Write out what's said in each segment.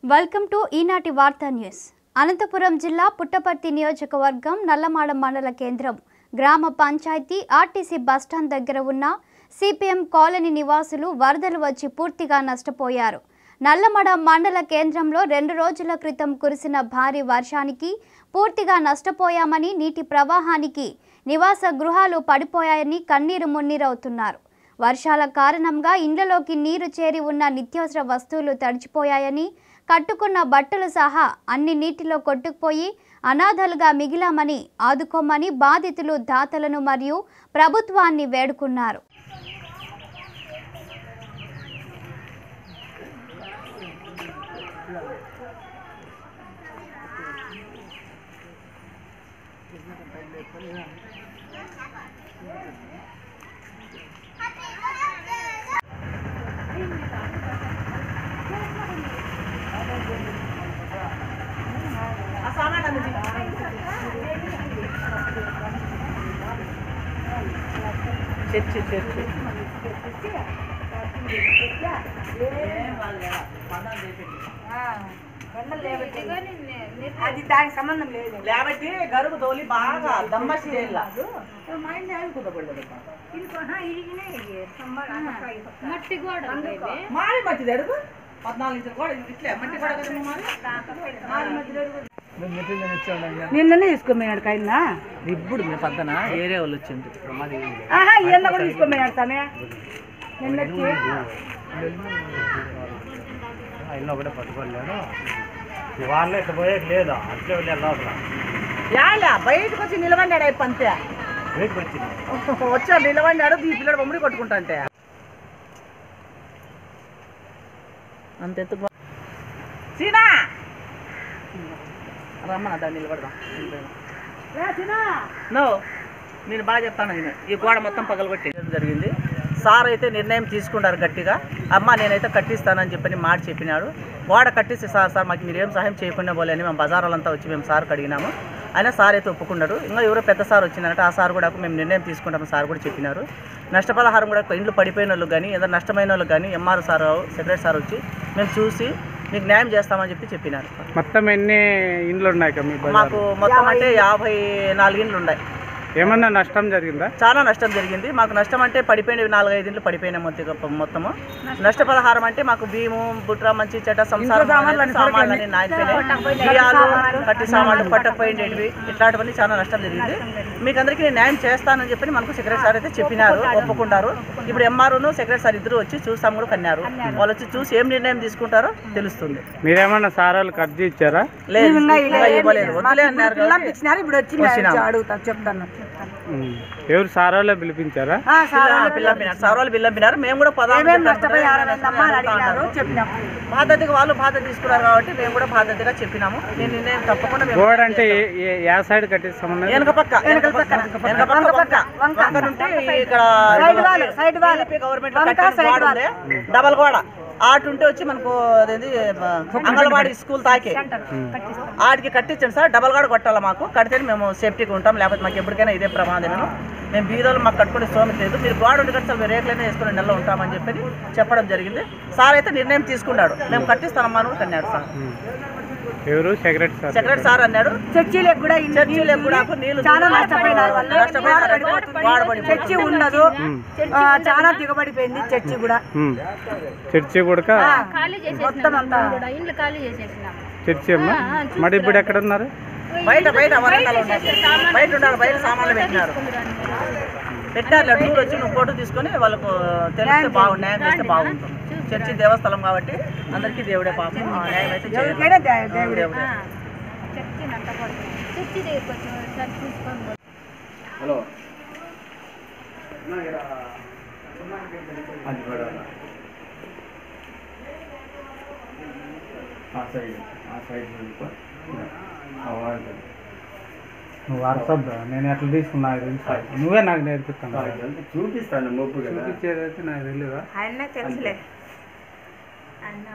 Welcome to ఈనాటి వార్తా news Anantapuram జిల్లా పుట్టపర్తి నియోజకవర్గం నల్లమాడ మండల కేంద్రం గ్రామ పంచాయతీ ఆర్టీసీ బస్టాండ్ దగ్గర ఉన్న సిపిఎం కాలనీ నివాసులు వరదలు వచ్చి పూర్తిగా నష్టపోయారు నల్లమడ మండల కేంద్రంలో రెండు రోజుల క్రితం కురిసిన భారీ వర్షానికి పూర్తిగా నష్టపోయామని నీటి ప్రవాహానికి నివాస గృహాలు పడిపోయాయని కన్నీరు మున్నీరవుతున్నారు వర్షాల కారణంగా ఇండ్లలోకి నీరు చేరి ఉన్న నిత్యావసర వస్తువులు తడిచిపోయాయని కట్టుకున్న బట్టలు సహా అన్ని నీటిలో కొట్టుకుపోయి అనాథలుగా మిగిలామని ఆదుకోమని బాధితులు దాతలను మరియు ప్రభుత్వాన్ని వేడుకున్నారు చర్చి చర్చి అది దానికి సంబంధం లేదు లేబట్టి గరుగు తోలి బాగా దమ్మసి మట్టి కూడా మారి మట్టి అడుగు పద్నాలుగు ఇంచులు కూడా ఇట్లే మట్టి కూడా కదా మారి మారి మట్టి అడుగు నిన్ననే తీసుకోమన్నాడు కైనా ఇప్పుడు మీ పక్కన ఏరియా వాళ్ళు వచ్చింది మాది ఆహా ఈయన కూడా తీసుకోమన్నాడు తమే నిన్న ఇల్లు ఒకటే పట్టుకోలేడు వాళ్ళే ఇట్లా పోయేది లేదు అట్లే వెళ్ళే లోపల యాలా బయటకు వచ్చి నిలబడ్డాడు అయ్యి పంతే వీటికి వచ్చింది వచ్చాడు నిలబడ్డాడు ఈ పిల్లడు బొమ్మడి కొట్టుకుంటా అంటే అంత ఎత్తు సీనా రమ్మన్న దాన్ని నిలబడదాం నో నేను బాగా చెప్తాను నేను ఈ గోడ మొత్తం పగలగొట్టి జరిగింది సార్ అయితే నిర్ణయం తీసుకున్నారు గట్టిగా అమ్మ నేనైతే కట్టిస్తానని చెప్పని మాట చెప్పినాడు గోడ కట్టిస్తే సార్ సార్ మాకు మీరు ఏం సహాయం చేయకుండా పోలే అని మేము బజారాలంతా వచ్చి మేము సార్కి అడిగినాము అయినా సార్ అయితే ఒప్పుకున్నాడు ఇంకా ఎవరో పెద్ద సార్ వచ్చిందంటే ఆ సార్ కూడా మేము నిర్ణయం తీసుకుంటాం సార్ కూడా చెప్పినారు నష్టపరిహారం కూడా ఇండ్లు పడిపోయిన వాళ్ళకి కానీ ఏదైనా నష్టమైన వాళ్ళకి కానీ ఎంఆర్ సార్ సెక్రటరీ సార్ వచ్చి మేము చూసి మీకు న్యాయం చేస్తామని చెప్పి చెప్పినారు మొత్తం ఎన్ని ఇండ్లు ఉన్నాయి మీ మాకు మొత్తం అంటే యాభై నాలుగు ఇండ్లు ఉన్నాయి ఏమన్నా నష్టం జరిగిందా చాలా నష్టం జరిగింది మాకు నష్టం అంటే పడిపోయినవి నాలుగైదు ఇండ్లు పడిపోయినాయి మొత్తం మొత్తము నష్టపరిహారం అంటే మాకు భీము బుట్ర మంచి చెడ్డ సంసారం సామాన్లన్నీ నాయనపోయినాయి బియ్యాలు కట్టి సామాన్లు పట్టకపోయినవి ఇట్లాంటివన్నీ చాలా నష్టం జరిగింది మీకు అందరికీ నేను న్యాయం చేస్తానని చెప్పి మనకు సెక్రటరీ సార్ అయితే చెప్పినారు ఒప్పుకుంటారు ఇప్పుడు ఎంఆర్ఓను సెక్రటరీ సార్ ఇద్దరు వచ్చి చూస్తాం కూడా కన్నారు వాళ్ళు వచ్చి చూసి ఏం నిర్ణయం తీసుకుంటారో తెలుస్తుంది మీరేమన్నా సార్ వాళ్ళు కట్ ఇచ్చారా లేదు ఇంకా ఇవ్వలేదు వద్దులే అన్నారు కాబట్టి ఇచ్చినారు ఇప్పుడు వచ్చి వచ్చినాము. అడుగుతా చెప్తాను ఉమ్. ఎవరు సార్ వాళ్ళే పిలిపించారా ఆ, సార్ పిల్ల- పిల్లంపినారు సార్ వాళ్ళు పిల్లంపినారు మేము కూడా పదాలు ఏమేమి చెప్పాము. నష్టపోయారు అమ్మా అని అడిగినారు చెప్పినాం బాధ్యతగా వాళ్ళు బాధ్యత తీసుకున్నారు కాబట్టి మేము కూడా బాధ్యతగా చెప్పినాము నేను నేను తప్పకుండా మేము గోడ అంటే ఏ- ఏ- ఏ సైడ్ కట్టిస్తామన్నది వెనక పక్క వెనక పక్క వెనక పక్క వంక వంక నుండి ఇక్కడ సైడ్ వాళ్ళు సైడ్ వాళ్ళు గవర్నమెంట్ వంక సైడ్ వాళ్ళు డబల్ గోడ ఆటు ఉంటే వచ్చి మనకు అదేంది బ- అంగన్వాడీ స్కూల్ తాకి ఆటికి కట్టించండి సార్ డబల్ గోడ కొట్టాలి మాకు కడితేనే మేము సేఫ్టీగా ఉంటాం లేకపోతే మాకు ఎప్పటికైనా ఇదే ప్రమాదమేను మేము బీదోళ్ళు మాకు కట్టుకునే స్తోమత లేదు మీరు గోడ ఉండి కట్టాలి మేము రేట్లైనా వేసుకుని నెలలో ఉంటామని చెప్పి చెప్పడం జరిగింది సార్ అయితే నిర్ణయం తీసుకున్నాడు మేము కట్టిస్తానమ్మా అని కూడా కన్నాడు సార్ ఉమ్. ఎవరు సెక్రటరీ సార్ సెక్రటరీ సార్ అన్నాడు చర్చిలకు కూడా ఇల్లు చర్చిలకు కూడా నీళ్లు చాలా నష్టపోయినారు వాళ్ళు. నష్టపోయినారు. గోడ పడిపోతుంది. గోడ పడిపోతుంది. చర్చి ఉండదు ఆ, చాలా దిగబడిపోయింది చర్చి కూడా ఉమ్. చర్చి కూడా మొత్తం అంతా ఇండ్లు ఖాళీ చేసేసినాము చర్చి అమ్మా మరి ఇప్పుడు ఎక్కడ ఉన్నారు బయట బయట వరండాలో ఉన్నారు. బయట ఉన్నారు బయట సామాన్లు పెట్టినారు పెట్టారు టూర్ వచ్చి నువ్వు ఫోటో తీసుకొని వాళ్ళకు తెలిస్తే బాగు న్యాయం చేస్తే బాగుంటుంది చర్చి దేవస్థలం కాబట్టి అందరికీ దేవుడే పాపం ఆ న్యాయం అయితే చేయాలి. ఎవరికైనా దే- దేవుడే దేవుడే చర్చి నట్టపడుతుంది చర్చి దగ్గరికి వచ్చి ఒకసారి చూసుకొని పోయి. నువ్వు వాట్సాప్ నేను ఎట్లా తీసుకున్నా నాకు తెలుసు నువ్వే నాకు నేర్పిస్తాను చూపిస్తాను మొప్పు కదా చూపించేదైతే నాకు తెలియదా ఆయన్నే తెలుసులే అన్న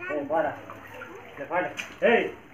ఏ, పోరా. ఏ, పాడు. ఏయ్